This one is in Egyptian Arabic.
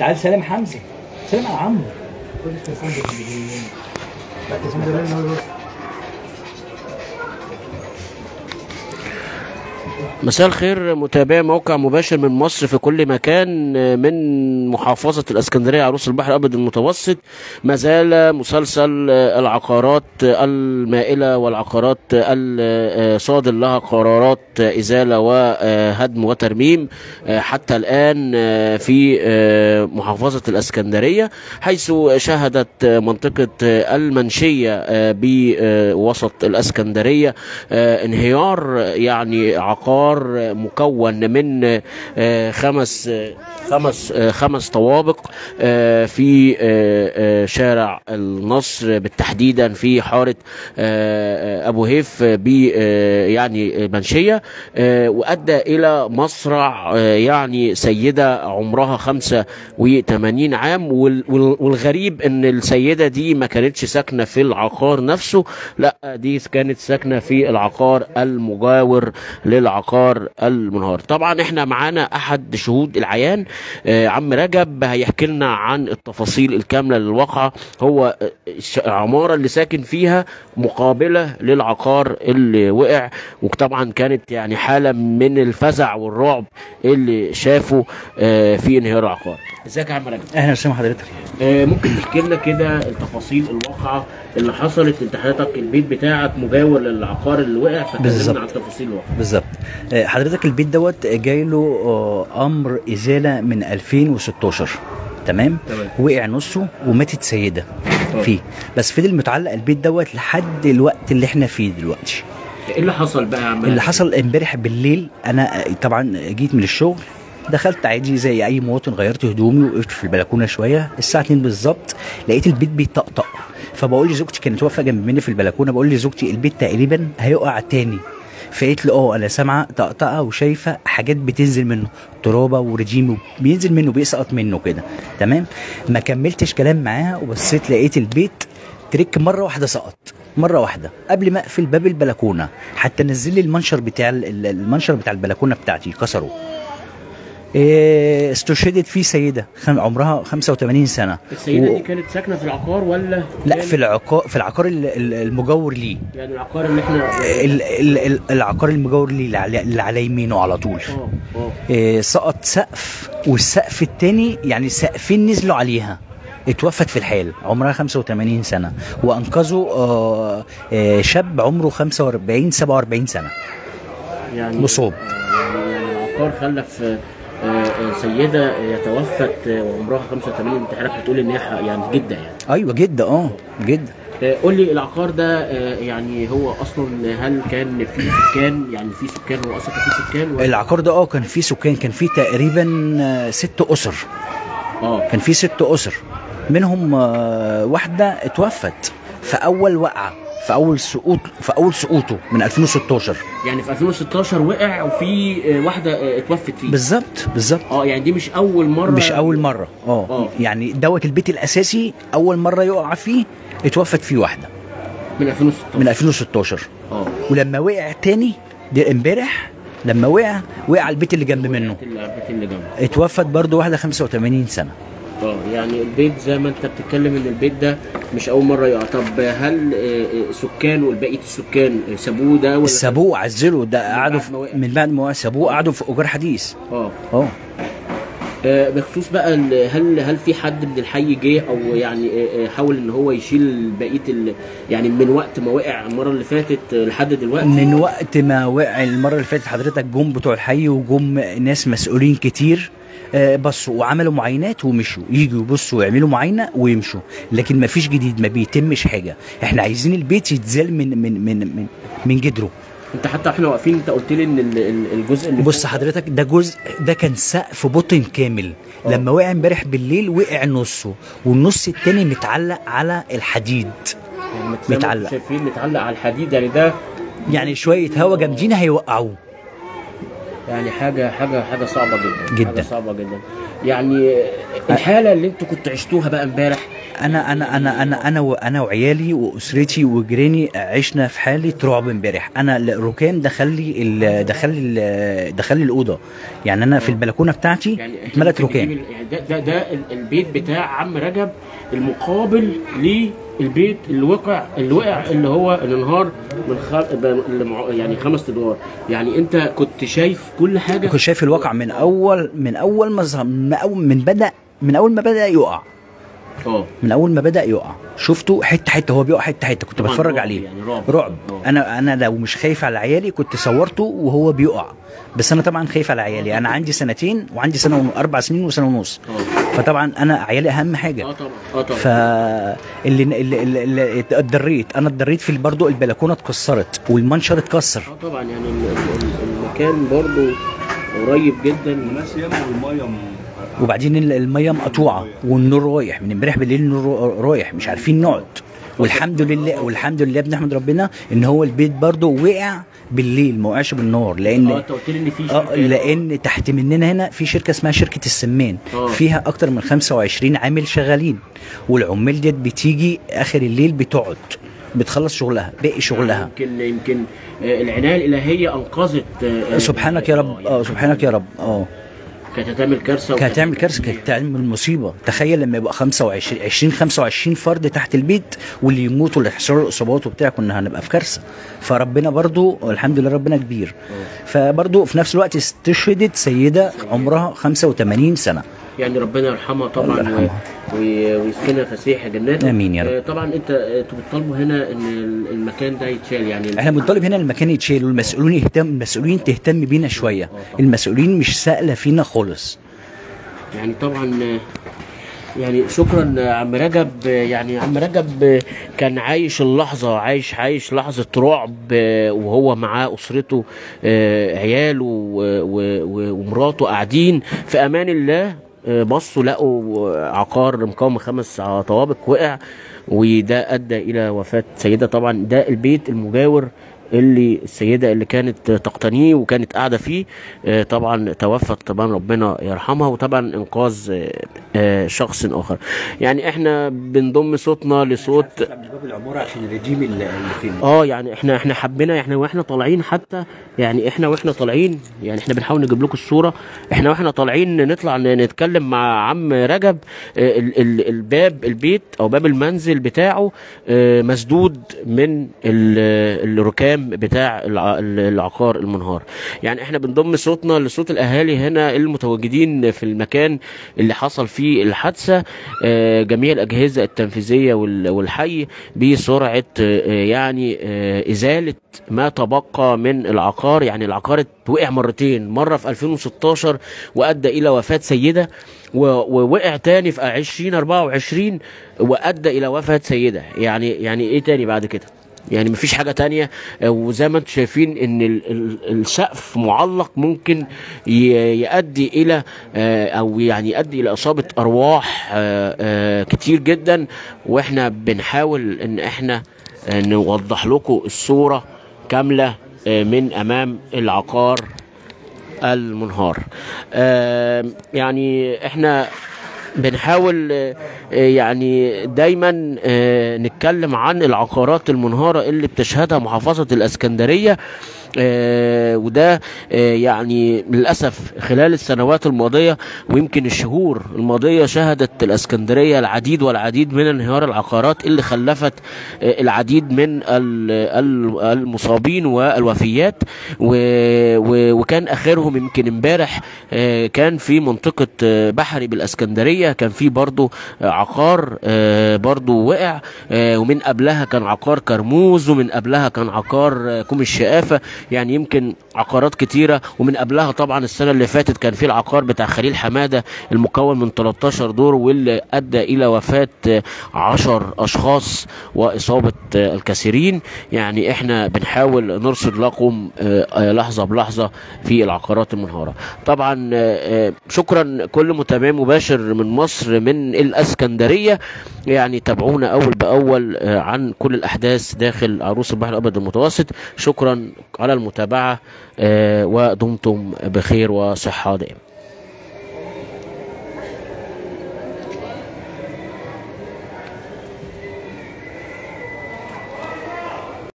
تعال سلام حمزه سلام على عمرو مساء الخير متابعي موقع مباشر من مصر في كل مكان من محافظة الاسكندرية عروس البحر الأبيض المتوسط ما زال مسلسل العقارات المائلة والعقارات الصادر لها قرارات إزالة وهدم وترميم حتى الآن في محافظة الاسكندرية حيث شهدت منطقة المنشية بوسط الاسكندرية انهيار يعني عقار مكون من آه، خمس آه، خمس آه، خمس طوابق آه، في آه، آه، شارع النصر بالتحديدا في حاره آه، آه، ابو هيف ب آه، يعني منشيه آه، وادى الى مصرع آه، يعني سيده عمرها 85 عام وال- وال- والغريب ان السيده دي ما كانتش ساكنه في العقار نفسه لا دي كانت ساكنه في العقار المجاور للعقار المنهار طبعا احنا معانا احد شهود العيان آه، عم رجب هيحكي لنا عن التفاصيل الكامله للواقعه هو آه، الش- العماره اللي ساكن فيها مقابله للعقار اللي وقع وطبعا كانت يعني حاله من الفزع والرعب اللي شافه آه، في انهيار العقار ازيك يا عم رجب اهلا وسهلا حضرتك آه، ممكن تحكي لنا كده التفاصيل الواقعه اللي حصلت انت حضرتك البيت بتاعك مجاور للعقار اللي وقع بالظبط. فكلمنا عن تفاصيل الواقعه بالظبط آه، حضرتك البيت دوت جاي له آه، امر ازاله من 2016 تمام تمام. وقع نصه وماتت سيده فيه بس فضل متعلق البيت دوت لحد الوقت اللي احنا فيه دلوقتي ايه اللي حصل بقى يا عم اللي رجب؟ حصل امبارح بالليل انا آه، طبعا جيت من الشغل دخلت عادي زي اي مواطن غيرت هدومي وقفت في البلكونه شويه الساعه 2 بالظبط لقيت البيت بيطقطق فبقول لزوجتي كانت واقفه جنب مني في البلكونه بقول لزوجتي البيت تقريبا هيقع تاني فقالت لي اه انا سامعه طقطقه وشايفه حاجات بتنزل منه ترابه ورجيم بينزل منه بيسقط منه كده تمام ما كملتش كلام معاها وبصيت لقيت البيت تريك مره واحده سقط مره واحده قبل ما اقفل باب البلكونه حتى نزل لي المنشر بتاع ال- ال- المنشر بتاع البلكونه بتاعتي كسره إيه، استشهدت فيه سيده خم- عمرها 85 سنه السيده و- دي كانت ساكنه في العقار ولا لا كانت- في العقار في العقار ال- ال- المجاور ليه يعني العقار اللي احنا ال- ال- ال- العقار المجاور ليه اللي على- اللي على يمينه على طول اه اه إيه، سقط سقف والسقف التاني يعني سقفين نزلوا عليها اتوفت في الحال عمرها 85 سنة وأنقذوا آه، آه، شاب عمره 45 47 سنة يعني مصاب. يعني يعني العقار خلف آه، آه، سيده يتوفت آه، وعمرها 85 انت حضرتك بتقول ان هي ح- يعني جده يعني أيوة جدا اه جدا آه، قول لي العقار ده آه، يعني هو اصلا هل كان في سكان يعني في سكان هو اصلا كان في سكان ولا العقار ده اه كان فيه سكان كان فيه تقريبا آه، ست أسر اه كان فيه ست أسر منهم آه، واحدة اتوفت في أول وقعة في أول سقوط في أول سقوطه من 2016 يعني في 2016 وقع وفي آه، واحده آه، اتوفت فيه بالظبط بالظبط اه يعني دي مش اول مره مش اول مره اه آه. يعني دوت البيت الاساسي اول مره يقع فيه اتوفت فيه واحده من 2016 من 2016 اه ولما وقع تاني ده امبارح لما وقع وقع على البيت اللي جنب منه البيت اللي جنبه اتوفت برضو واحده 85 سنه اه يعني البيت زي ما انت بتتكلم ان البيت ده مش اول مره يقع طب هل آه، آه، سكان وبقيه السكان آه، سابوه ده ولا سابوه عزلوا ده قعدوا بعد ما وقع. في- من بعد ما وقع سابوه قعدوا في ايجار حديث اه اه آه، بخصوص بقى ال- هل هل في حد من الحي جه او يعني آه، آه، حاول ان هو يشيل بقيه ال- يعني من وقت ما وقع المره اللي فاتت آه، لحد دلوقتي من وقت ما وقع المره اللي فاتت حضرتك جم بتوع الحي وجم ناس مسؤولين كتير آه، بصوا وعملوا معاينات ومشوا يجوا يبصوا ويعملوا معاينه ويمشوا لكن ما فيش جديد ما بيتمش حاجه احنا عايزين البيت يتزال من من من من, من جدره انت حتى احنا واقفين انت قلت لي ان ال- ال- الجزء اللي بص فوق- حضرتك ده جزء ده كان سقف بطن كامل لما وقع امبارح بالليل وقع نصه والنص التاني متعلق على الحديد يعني زي ما متعلق. انتم شايفين متعلق على الحديد يعني ده يعني شويه هوا جامدين هيوقعوه يعني حاجه حاجه حاجه صعبه جدا جدا. حاجه صعبه جدا يعني الحاله اللي انتوا كنتوا عشتوها بقى امبارح انا انا انا انا انا وانا وعيالي واسرتي وجيراني عشنا في حاله رعب امبارح انا الركام دخل لي ال- دخل لي ال- دخل لي الاوضه يعني انا في البلكونه بتاعتي يعني إحنا اتملت ممكن ركام نجيب ال- يعني ده ده, ده ال- البيت بتاع عم رجب المقابل للبيت اللي وقع اللي وقع اللي هو اللي انهار من خل... ب- اللي مع- يعني خمس ادوار يعني انت كنت شايف كل حاجه كنت شايف الواقع من اول من اول ما ظهر- من اول من بدا من اول ما بدا يقع اه من اول ما بدا يقع شفته حته حته هو بيقع حته حته كنت طبعاً بتفرج رعب عليه يعني رعب. رعب آه. انا انا لو مش خايف على عيالي كنت صورته وهو بيقع بس انا طبعا خايف على عيالي انا عندي سنتين وعندي سنه ون- اربع سنين وسنه ونص اه فطبعا انا عيالي اهم حاجه اه طبعا اه طبعا فاللي اللي, اللي, اللي اتضريت انا اتضريت في برضه البلكونه اتكسرت والمنشر اتكسر اه طبعا يعني ال- ال- ال- المكان برضو قريب جدا الناس ياما والميه م- وبعدين ال- الميه مقطوعه والنور رايح من امبارح بالليل النور را- رايح مش عارفين نقعد والحمد لله والحمد لله بنحمد ربنا ان هو البيت برضه وقع بالليل ما وقعش بالنهار اه لان انت قلت لي ان في اه شركات. لان تحت مننا هنا في شركه اسمها شركه السمان آه. فيها اكتر من 25 عامل شغالين والعمال ديت بتيجي اخر الليل بتقعد بتخلص شغلها باقي شغلها يمكن يمكن آه، العنايه الالهيه انقذت آه، آه، سبحانك يا رب اه سبحانك يا رب اه كانت هتعمل كارثه كانت هتعمل كارثه كانت هتعمل مصيبه تخيل لما يبقى 25 20 25 فرد تحت البيت واللي يموتوا واللي يحصلوا له اصابات وبتاع كنا هنبقى في كارثه فربنا برضو الحمد لله ربنا كبير فبرضو في نفس الوقت استشهدت سيده عمرها 85 سنه يعني ربنا يرحمها طبعا الله يرحمها. و- و- ويسكنها فسيح جنات آمين يا رب. آه، طبعا انت آه، انتوا بتطالبوا هنا ان ال- المكان ده يتشال يعني احنا بنطالب هنا المكان يتشال والمسؤولين يهتم المسؤولين تهتم بينا شويه المسؤولين مش سائله فينا خالص يعني طبعا آه، يعني شكرا آه، عم رجب آه، يعني عم رجب آه، كان عايش اللحظة عايش عايش لحظة رعب آه، وهو معاه أسرته آه، عياله و- و- و- ومراته قاعدين في أمان الله آه، بصوا لقوا عقار مقاوم خمس طوابق وقع وده أدى إلى وفاة سيدة طبعا ده البيت المجاور اللي السيده اللي كانت تقتنيه وكانت قاعده فيه آه، طبعا توفت طبعا ربنا يرحمها وطبعا انقاذ آه، آه، شخص اخر يعني احنا بنضم صوتنا لصوت من باب العماره عشان الرجيم اللي فين اه يعني احنا احنا حبينا احنا واحنا طالعين حتى يعني احنا واحنا طالعين يعني احنا بنحاول نجيب لكم الصوره احنا واحنا طالعين نطلع ن- نتكلم مع عم رجب اه، ال- ال- الباب البيت او باب المنزل بتاعه اه، مسدود من ال- الركام بتاع الع- العقار المنهار يعني احنا بنضم صوتنا لصوت الاهالي هنا المتواجدين في المكان اللي حصل فيه الحادثه اه، جميع الاجهزه التنفيذيه وال- والحي بسرعه اه، يعني اه، ازاله ما تبقى من العقار يعني العقار وقع مرتين مره في 2016 وادى الى وفاه سيده و- ووقع تاني في 2024 وادى الى وفاه سيده يعني يعني ايه تاني بعد كده يعني مفيش حاجة تانية آه، وزي ما انتم شايفين ان ال- ال- السقف معلق ممكن ي- يؤدي الى آه، او يعني يؤدي الى اصابة ارواح آه، آه، كتير جدا واحنا بنحاول ان احنا آه، نوضح لكم الصورة كاملة آه، من امام العقار المنهار آه، يعني احنا بنحاول آه، آه، يعني دايما آه، نتكلم عن العقارات المنهارة اللي بتشهدها محافظة الاسكندرية آه، وده آه، يعني للأسف خلال السنوات الماضية ويمكن الشهور الماضية شهدت الاسكندرية العديد والعديد من انهيار العقارات اللي خلفت آه، العديد من ال- ال- المصابين والوفيات و- و- وكان اخرهم يمكن امبارح آه، كان في منطقة آه، بحري بالاسكندرية كان في برضو آه، عقار آه، برضو وقع آه، ومن قبلها كان عقار كرموز ومن قبلها كان عقار آه، كوم الشقافة يعني يمكن عقارات كتيرة ومن قبلها طبعا السنة اللي فاتت كان في العقار بتاع خليل حمادة المكون من 13 دور واللي أدى إلى وفاة آه، 10 أشخاص وإصابة آه، الكثيرين يعني إحنا بنحاول نرصد لكم آه، آه، لحظة بلحظة في العقارات المنهارة طبعا آه، آه، شكرا كل متابع مباشر من مصر من الاسكندريه يعني تابعونا اول باول آه، عن كل الاحداث داخل عروس البحر الابيض المتوسط شكرا على المتابعه آه، ودمتم بخير وصحه دائما